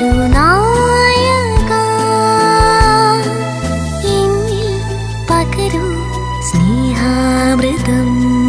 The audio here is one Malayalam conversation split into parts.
യേശുനായക എന്നിൽ പകരൂ സ്നേഹാമൃതം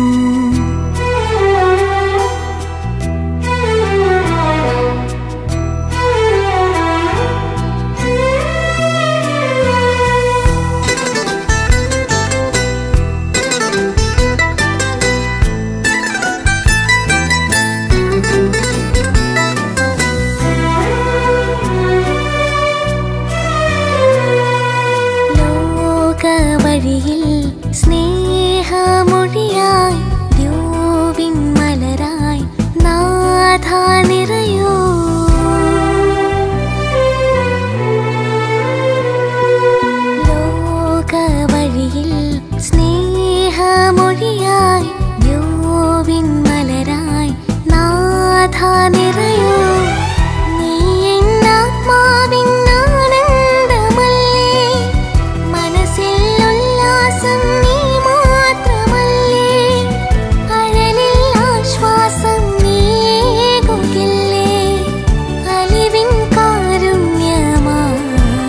ലോകവഴിയിൽ സ്നേഹമൊഴിയായി ദ്യോവിൻ മലരായി നാഥ നിറയൂ ലോകവഴിയിൽ സ്നേഹമൊഴിയായി ദ്യോവിൻ മലരായി നാഥ നിറയൂ നീ എന്നാത്മാവിൻ ആനന്ദമല്ലേ മനസ്സിൽ ഉല്ലാസം നീ മാത്രമല്ലേ അഴലിൽ ആശ്വാസം നീകുകില്ലേ അലിവിൻ കാരുണ്യമായി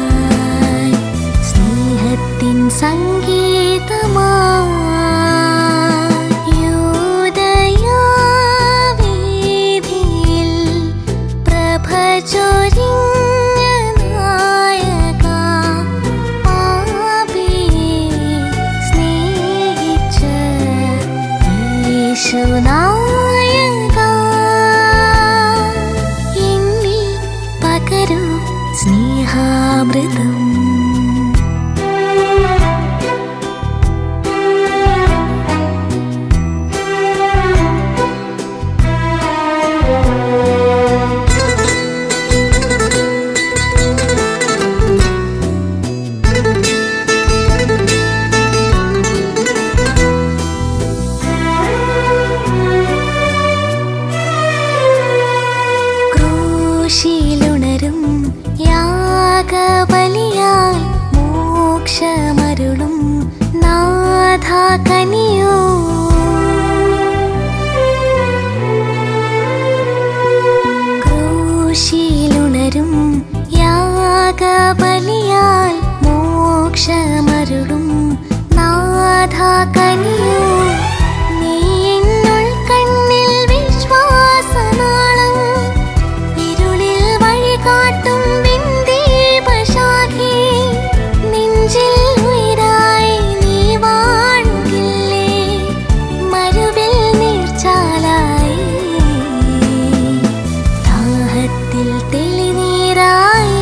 സ്നേഹത്തിൻ സംഗീതമായി യൂദയാവേദിയിൽ പ്രഭ ചൊരിഞ്ഞ നായക പാപിയെ സ്നേഹിച്ച യേശുനായക എന്നിൽ പകരൂ സ്നേഹാമൃതം ക്രൂശിലുണരും യാഗബലിയാൽ മോക്ഷമരുളും നാഥ കനിയോ ക്രൂശിലുണരും യാഗബലിയാൽ മോക്ഷമരുളും നാഥ കനിയോ നീ എന്നുൾ കണ്ണിൽ വിശ്വാസനാളം ഇരുളിൽ വഴികാട്ടും വിന്ദീപശാഖി നെഞ്ചിൽ ഉയരായി നീ വാഴുകില്ലേ മരുവിൽ നീർച്ചാലായി ദാഹത്തിൽ തെളിനീരായി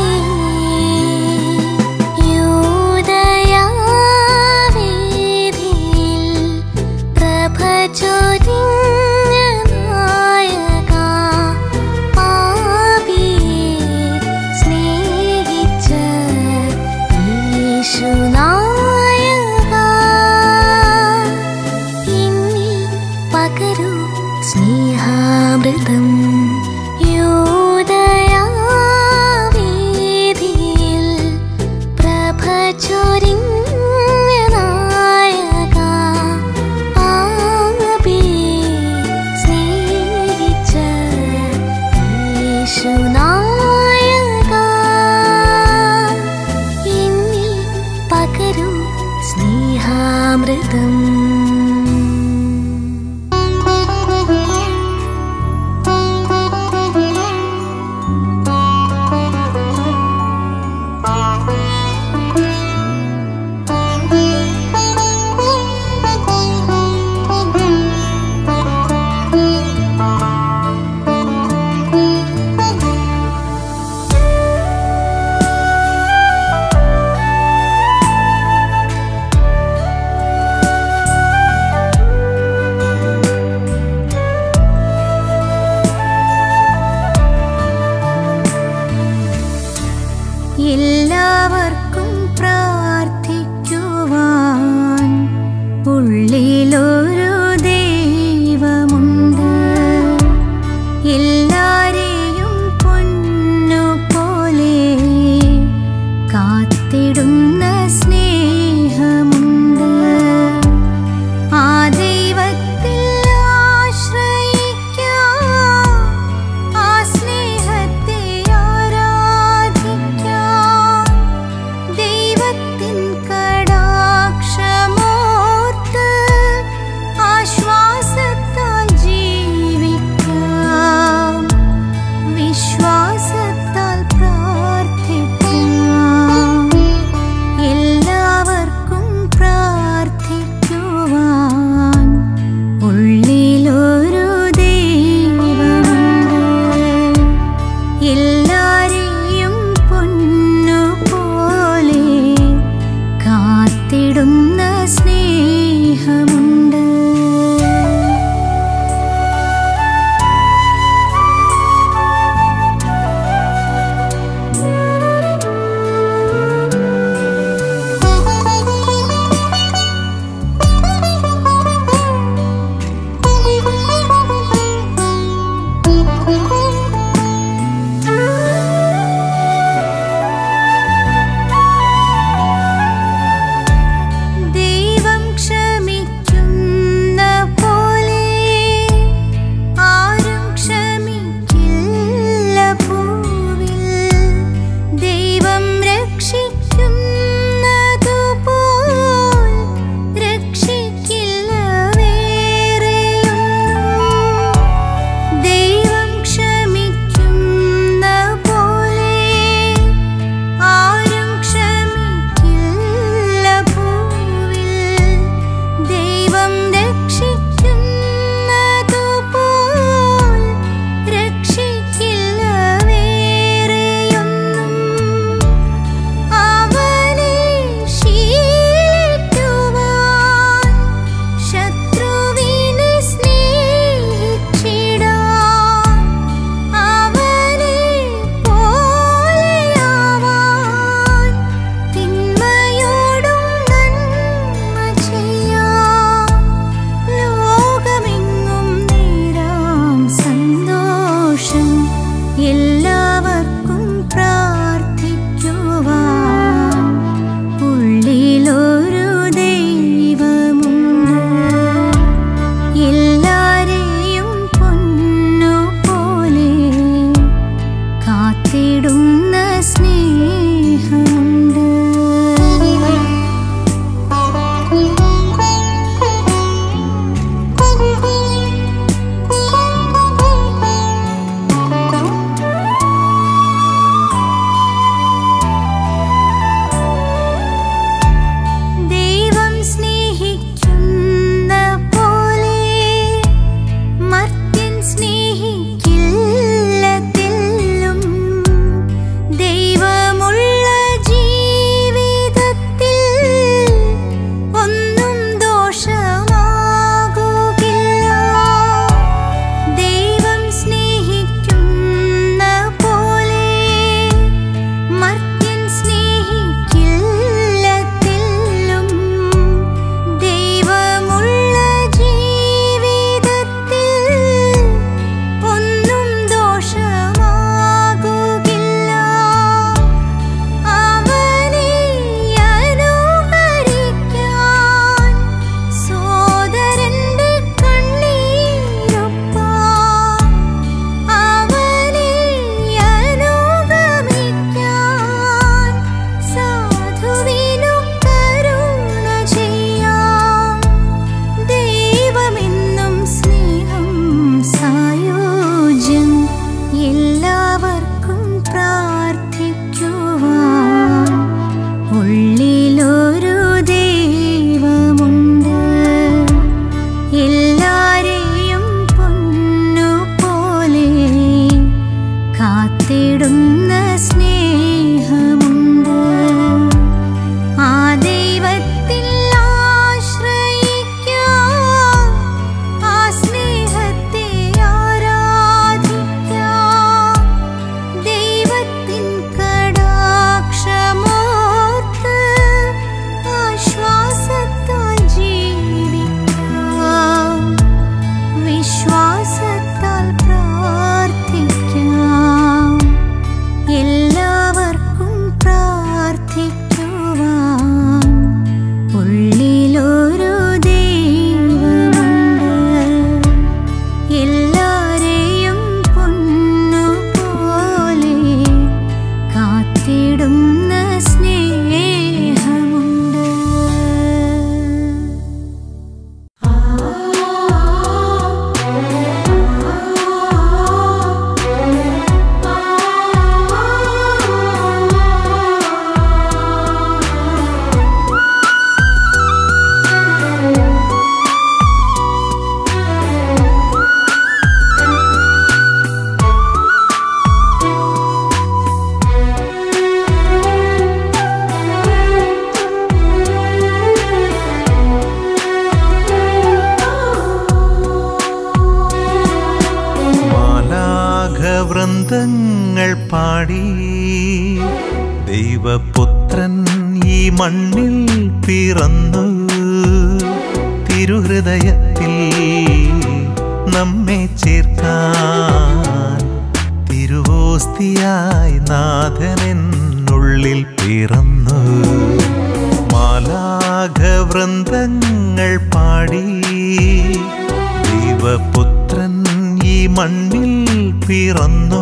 യൂദയാവേദിയിൽ പ്രഭ ചൊരിഞ്ഞ നായക പാപിയെ സ്നേഹിച്ച യേശുനായക എന്നിൽ പകരൂ സ്നേഹാമൃതം യൂദയാവേദിയിൽ പ്രഭ ചൊരിഞ്ഞ നായക പാപിയെ സ്നേഹിച്ച യേശുനായക എന്നിൽ പകരൂ സ്നേഹാമൃതം എല്ലാവർക്കും പ്രാർത്ഥിക്കുവാൻ ഉള്ളിലൊരു ദൈവമുണ്ട് എല്ലാരെയും പൊന്നുപോലെ കാത്തിടുന്ന സ്നേഹമുണ്ട് ആ ദൈവത്തിൽ ആശ്രയിക്കാം ആ സ്നേഹത്തെ ആരാധിക്കാം കാത്തിടുന്ന സ്നേഹമുണ്ട് ദൈവം സ്നേഹിക്കുന്ന പോലെ മർത്യൻ സ്നേഹിക്കില്ലത്തിലും ദൈവമുള്ള ജീവിതത്തിൽ ഒന്നും ദോഷമാകുകില്ല ദൈവം സ്നേഹിക്കുന്ന പോലെ മർത്യൻ സ്നേഹിക്കില്ലത്തിലും ദൈവമുള്ള ജീവിതത്തിൽ ഒന്നും ദോഷമാകുകില്ല അവനെ അനുകരിക്കാൻ സോദരന്റെ കണ്ണീരൊപ്പാൻ അവനെ അനുഗമിക്കാൻ സാധുവിനു കരുണ ചെയ്യാം ദൈവമെന്നും സ്നേഹം സായോജ്യം എല്ലാവർക്കും പ്രാർത്ഥിക്കുവാൻ ഉള്ളിലൊരു ദൈവമുണ്ട് എല്ലാരെയും പൊന്നുപോലെ കാത്തിടുന്ന സ്നേഹമുണ്ട് ആ ദൈവത്തിൽ ആശ്രയിക്കാം ആ സ്നേഹത്തെ ആരാധിക്കാം ദൈവത്തിൻ കടാക്ഷമോർത്ത് ആശ്വാസത്താൽ ജീവിക്കാം വിശ്വാസത്താൽ പ്രാർത്ഥിക്കാം എല്ലാവർക്കും പ്രാർത്ഥിക്കുവാൻ ഉള്ളിലൊരു ദൈവമുണ്ട് എല്ലാരെയും പൊന്നുപോലെ കാത്തിടുന്ന സ്നേഹമുണ്ട് മാലാഘവൃന്ദങ്ങൾ പാടി ദൈവപുത്രൻ ഈ മണ്ണിൽ പിറന്നു തിരുഹൃദയത്തിൽ നമ്മെ ചേർക്കാൻ തിരുവോസ്തിയായി നാഥനെന്നുള്ളിൽ പിറന്നു മാലാഘവൃന്ദങ്ങൾ പാടി ദൈവപുത്രൻ ഈ മണ്ണിൽ പിറന്നു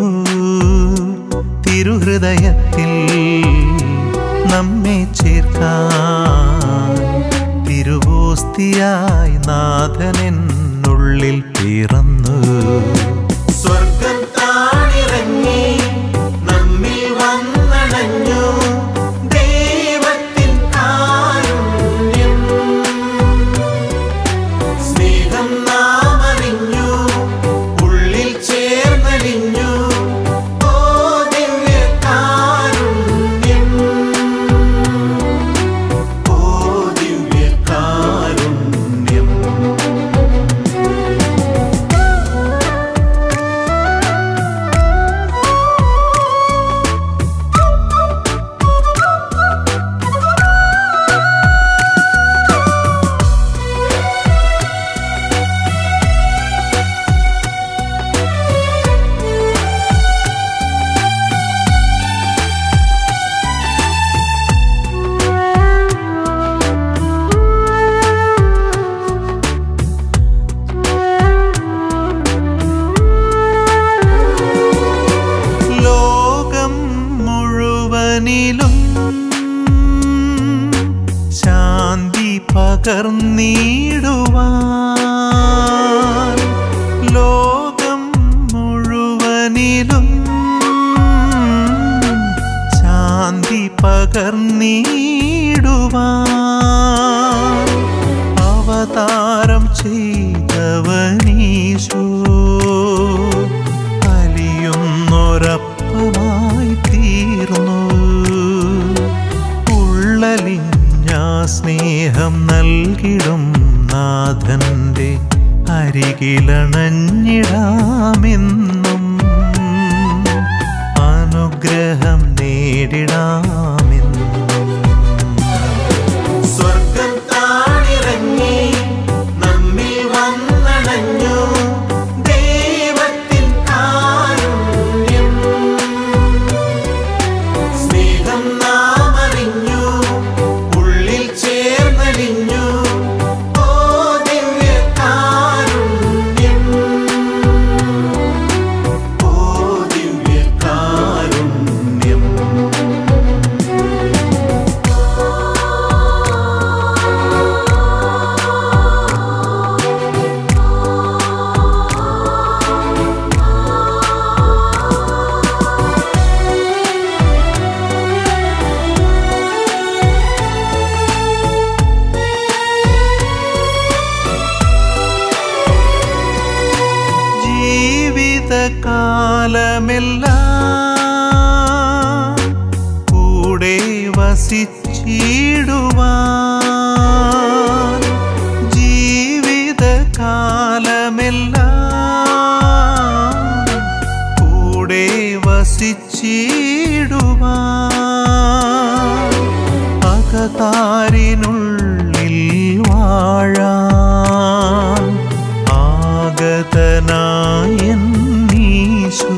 തിരുഹൃദയത്തിൽ നമ്മെ ചേർക്കാൻ തിരുവോസ്തിയായി നാഥനെന്നുള്ളിൽ പിറന്നു സ്വർഗം താണിറങ്ങി നമ്മിൽ വന്നണഞ്ഞു ദൈവത്തിൻ കാരുണ്യം സ്നേഹം നാം അറിഞ്ഞു ഉള്ളിൽ ചേർന്നലിഞ്ഞു ഓ ദിവ്യ കാരുണ്യം ഓ ദിവ്യ കാരുണ്യം മുഴുവനിലും ശാന്തി പകർന്നിടുവാൻ ലോകം മുഴുവനിലും ശാന്തി പകർന്നിടുവാൻ അവതാരം ചെയ്തവനീശോ അലിയുന്നൊരപ്പമായി തീർന്നു ഉള്ളലിഞ്ഞ സ്നേഹം നൽകിടും നാഥന്റെ അരികിലണഞ്ഞിടാമെന്നും അനുഗ്രഹം നേടിടാമെന്നും സ്വർഗം താണിറങ്ങി നമ്മിൽ വന്നണഞ്ഞു ദൈവത്തിൻ കാരുണ്യം സ്നേഹം നാം അറിഞ്ഞു ഉള്ളിൽ ചേർന്നലിഞ്ഞു ഓ ദിവ്യ കാരുണ്യം ഓ ദിവ്യ കാരുണ്യം ജീവിതകാലമെല്ലാം കൂടെ വസിച്ചിടുവാൻ ജീവിതകാലമെല്ലാം കൂടെ വസിച്ചിടുവാൻ അകതാരിനുള്ളിൽ വാഴാൻ ആഗതനായീശോ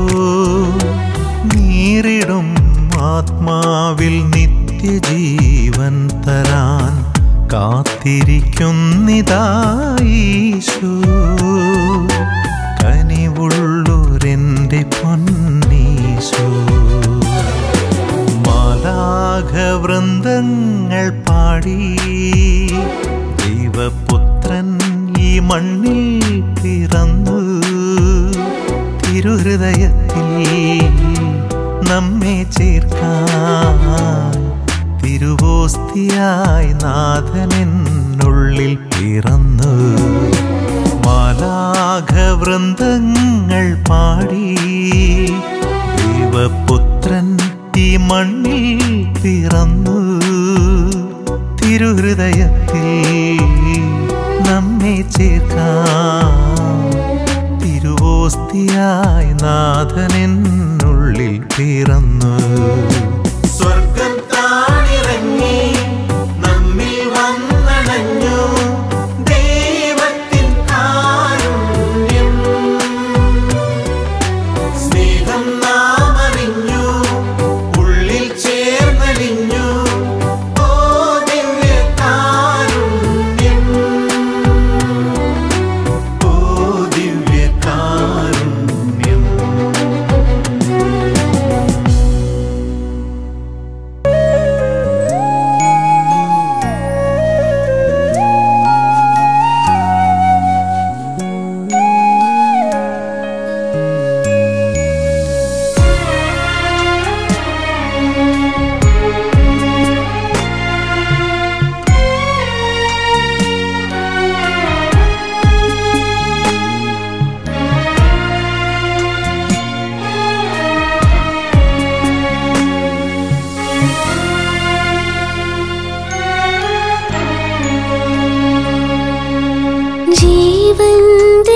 നീറിടും ആത്മാവിൽ നിത്യജീവൻ തരാൻ കാത്തിരിക്കുന്നിതായീശോ കനിവുള്ളൂരെൻ്റെ പൊന്നീശോ മാലാഘവൃന്ദങ്ങൾ പാടി ദൈവപുത്രൻ ഈ മണ്ണിൽ പിറന്നു തിരുഹൃദയത്തിൽ നമ്മെ ചേർക്കാൻ തിരുവോസ്തിയായി നാഥനെന്നുള്ളിൽ പിറന്നു മാലാഘവൃന്ദങ്ങൾ പാടി ദൈവപുത്രൻ ഈ മണ്ണിൽ പിറന്നു തിരുഹൃദയത്തിൽ നമ്മെ ചേർക്കാം തിരുവോസ്തിയായി നാഥനെന്നുള്ളിൽ പിറന്നു സ്വർഗം താണിറങ്ങി നമ്മിൽ വന്നണഞ്ഞു ദൈവത്തിൻ കാരുണ്യം സ്നേഹം നാം അറിഞ്ഞു ഉള്ളിൽ ചേർന്നലിഞ്ഞു ഓ ദിവ്യ കാരുണ്യം ഓ ദിവ്യ കാരുണ്യം ജീവന്റെ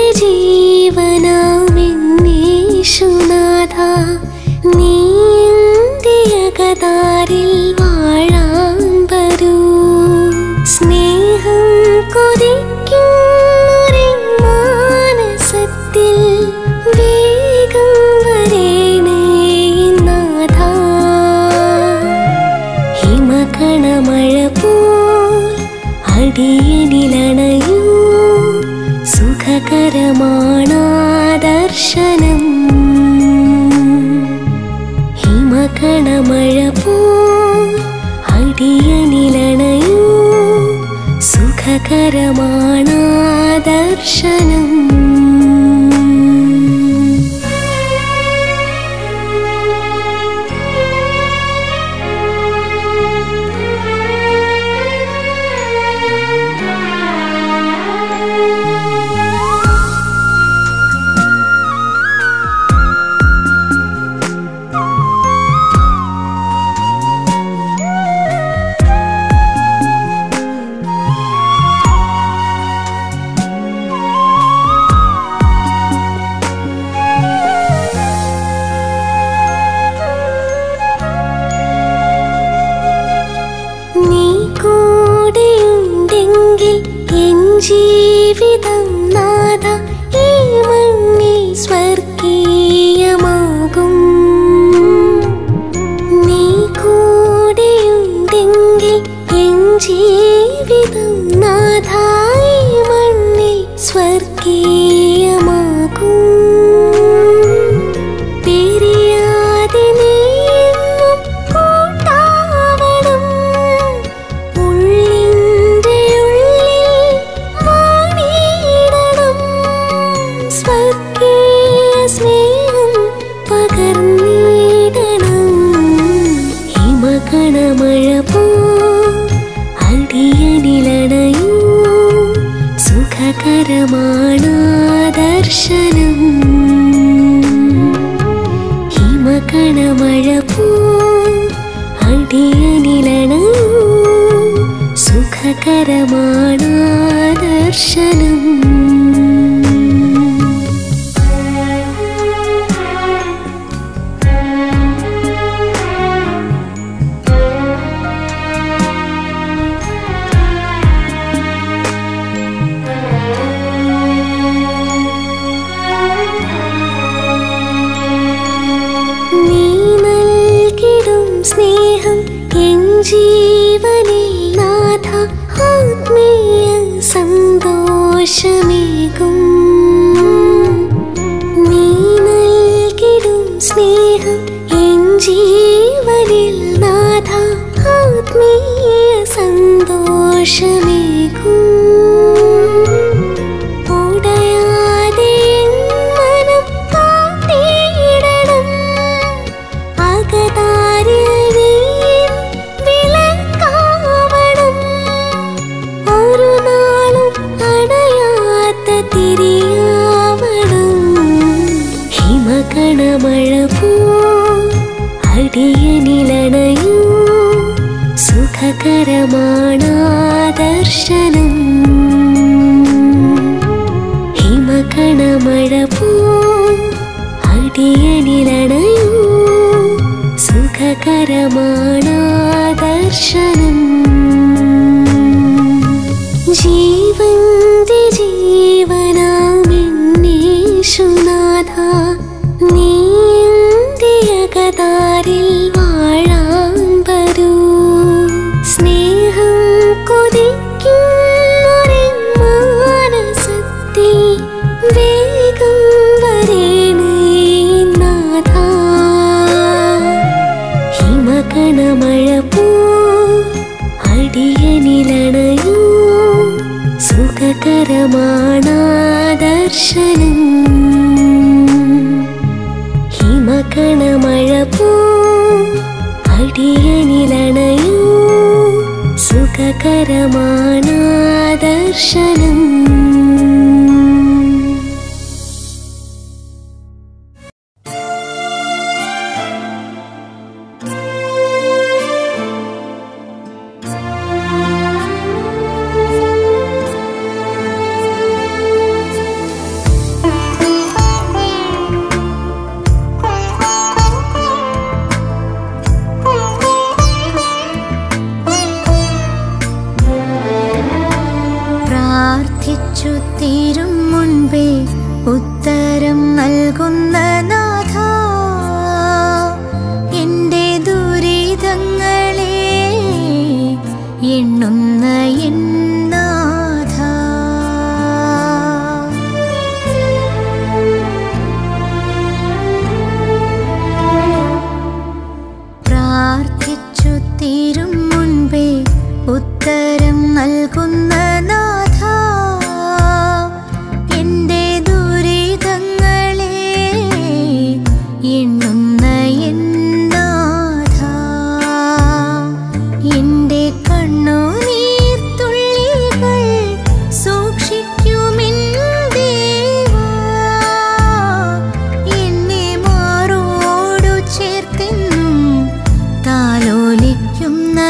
ജീവനാമെന്നീശുനാഥ നീ എന്റെ അകതാരിൽ വാഴാൻ വരൂ സ്നേഹം കൊതിക്കുന്നൊരു മാനസത്തിൽ വേഗം വരേണേ നാഥ ഹിമകണമഴ പോൽ അടിയനിലണയൂ സുഖകരമാണാ ദർശനം ഹിമ ഹിമകണമഴ പോ അടിയനിലണയൂ സുഖകരമാണ് ദർശനം നീ കൂടെയുണ്ടെങ്കിൽ എൻ ജീവിതം നാഥ ഈ മണ്ണിൽ സ്വർഗീയമാകും നീ കൂടെയുണ്ടെങ്കിൽ എൻ ജീവിതം നാഥ ഈ മണ്ണിൽ സ്വർഗീയമാകും പിരിയാതെ നീയെന്നും കൂട്ടാവണം ഉള്ളിൻ്റെ ഉള്ളിൽ വാണിയിടണം സ്വർഗീയ സ്നേഹം പകർന്നിടണം ഹിമകണമഴ പോ അടിയനിലണയൂ സുഖകരമാണ് ദർശനം ഹിമകണമഴ പോ അടിയനിലണയൂ സുഖകരമാണ് ദർശനം നീ നൽകിടും സ്നേഹം എൻ ജീവനിൽ നാഥ ആത്മീയ സന്തോഷമേകും നീ നൽകിടും സ്നേഹം എൻ ജീവനിൽ നാഥ ആത്മീയ സന്തോഷമേകും ഉടയാതെ എൻ മനം കാത്തിടണം അകതാരിൽ നീ വിളക്കാവണം ഒരു നാളും അണയാത്ത തിരിയാവണം ഹിമകണമഴ പോ അടിയനിലണയൂ സുഖകരമാണ് ദർശനം ഹിമകണമഴ പോ അടിയനിലണയൂ സുഖകരമാണ് ദർശനം ജീവന്റെ ജീവനാമെന്നേശുനാഥ നീ എന്റെ അകതാരിൽ വാഴാൻ വരൂ സ്നേഹം കൊതിക്കുന്നൊരെൻ മാനസത്തിൽ വേഗം വരേണേ നാഥ ഹിമകണമഴ പോ അടിയനിലണയൂ സുഖകരമാണ് ദർശനം ഹിമകണമഴ പോ അടിയനിലണയൂ സുഖകരമാണ് ദർശനം പ്രാർത്ഥിച്ചു തീരും മുൻപേ ഉത്തരം നൽകുന്ന നാഥ എൻ്റെ ദുരിതങ്ങളെ എണ്ണുന്ന എന്നാഥ എൻ്റെ കണ്ണുനീർ തുള്ളികൾ സൂക്ഷിക്കുമെൻ ദേവാ എന്നെ മാറോടു ചേർത്തെന്നും താലോലിക്കുന്ന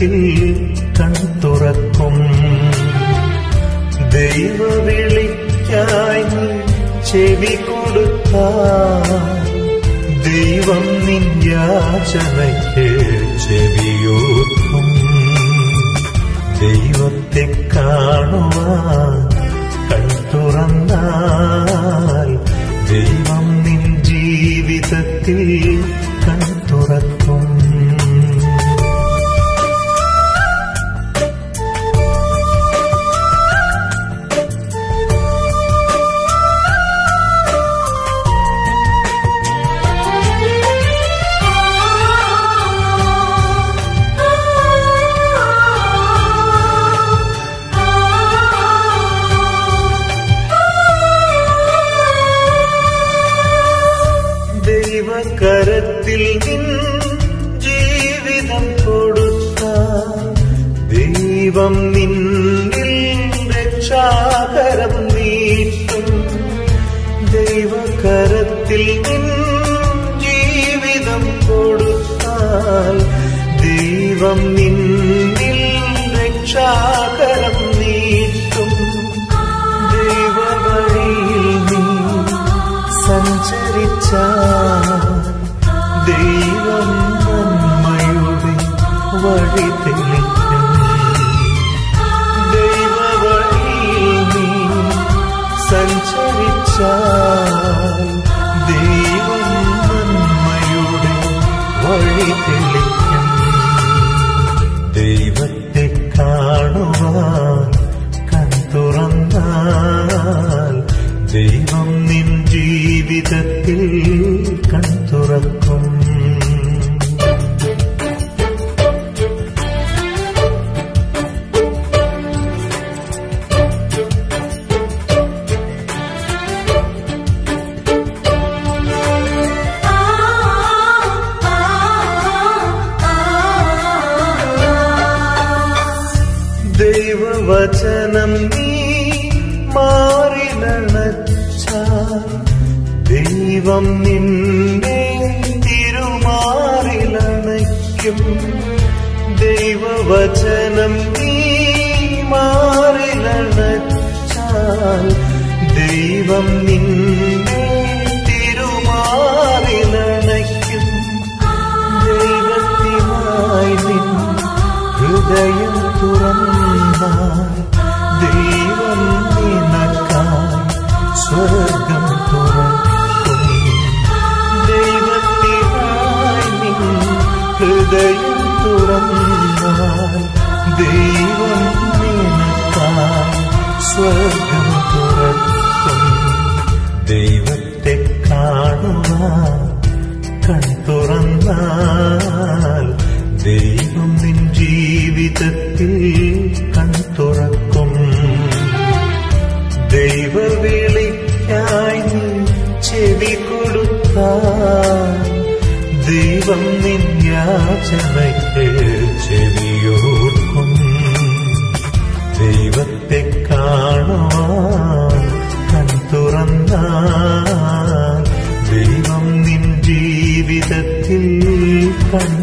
ജീവിതത്തിൽ കൺതുറക്കും ദൈവവിളിക്കായി നീ ചെവി കൊടുത്ത ദൈവം നിൻ യാചനയ്ക്ക് ചെവിയോർക്കും ദൈവത്തെ കാണുവാൻ കൺതുറന്നാൽ ദൈവം നിൻ ജീവിതത്തിൽ കൺതുറക്കും ദൈവകരത്തിൽ നിൻ ജീവിതം കൊടുത്ത ദൈവം നിന്നിൽ രക്ഷാകരം നീട്ടും ദൈവകരത്തിൽ നിൻ ജീവിതം കൊടുത്താൽ ദൈവം നിന്നിൽ രക്ഷാകരം നീട്ടും ദൈവവഴിയിൽ നീ സഞ്ചരിച്ച ദൈവം നന്മയുടെ വഴി തെളിക്കും ദൈവവഴിയിൽ നീ സഞ്ചരിച്ച ദൈവം നന്മയുടെ വഴി തെളിക്കും ദൈവത്തെ കാണുവാൻ കൺതുറന്നാൽ ദൈവം നിൻ ജീവിതത്തിൽ കൺതുറക്കും ദൈവവചനം നീ മാറിലണച്ചാൽ ദൈവം നിന്നെ തിരുമാറിലണയ്ക്കും ദൈവവചനം നീ മാറിലണച്ചാൽ ദൈവം നിന്നെ തിരുമാറിലണയ്ക്കും ദൈവത്തിനായി നിൻ ഹൃദയം തുറന്നാൽ ദൈവം നിനക്കായി സ്വർഗം തുറക്കും ദൈവത്തിനായി നിൻ ഹൃദയം തുറന്നാൽ ദൈവം നിനക്കായി സ്വർഗം തുറക്കും ദൈവത്തെ കാണുവാൻ കൺതുറന്നാൽ ദൈവം നിൻ ജീവിതത്തിൽ കൺതുറക്കും ദൈവവിളിക്കായി നീ ചെവി കൊടുത്താൽ ദൈവം നിൻ യാചനയ്ക്ക് ചെവിയോർക്കും ദൈവത്തെ കാണുവാൻ കൺതുറന്നാൽ ദൈവം നിൻ ജീവിതത്തിൽ കൺ